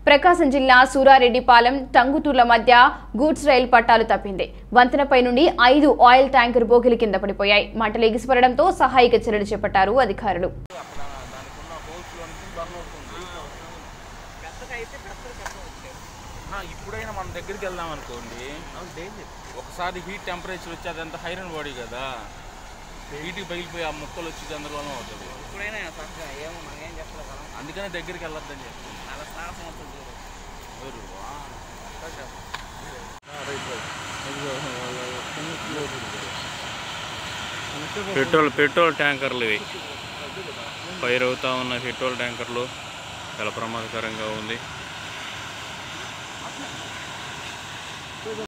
ప్రకాశం జిల్లా సూరారెడ్డిపాలెం టంగుటూర్ల మధ్య గూడ్స్ రైలు పట్టాలు తప్పింది వంతెనపై నుండి ఐదు ఆయిల్ ట్యాంకర్ బోగిలు కింద పడిపోయాయి మంటలు ఎగిసిపడడంతో సహాయక చర్యలు చేపట్టారు అధికారులు ఆ, ఇప్పుడైనా మన దగ్గరికి వెళ్దాం అనుకోండి ఒకసారి హీట్ టెంపరేచర్ వచ్చి అదంతా హైరన్ బాడీ కదా హీట్కి పగిలిపోయి ఆ ముక్కలు వచ్చి గందరగోళం అవుతుంది ఇప్పుడైనా చక్కగా ఏమో మనం ఏం చెప్పగలం అందుకనే దగ్గరికి వెళ్ళొద్దని చెప్తుంది అలా సాహసం అవుతుంది చూడు. ఎవరు? ఆ, పెట్రోల్ పెట్రోల్ ట్యాంకర్లు ఇవి ఫైర్ అవుతా ఉన్న పెట్రోల్ ట్యాంకర్లు చాలా ప్రమాదకరంగా ఉంది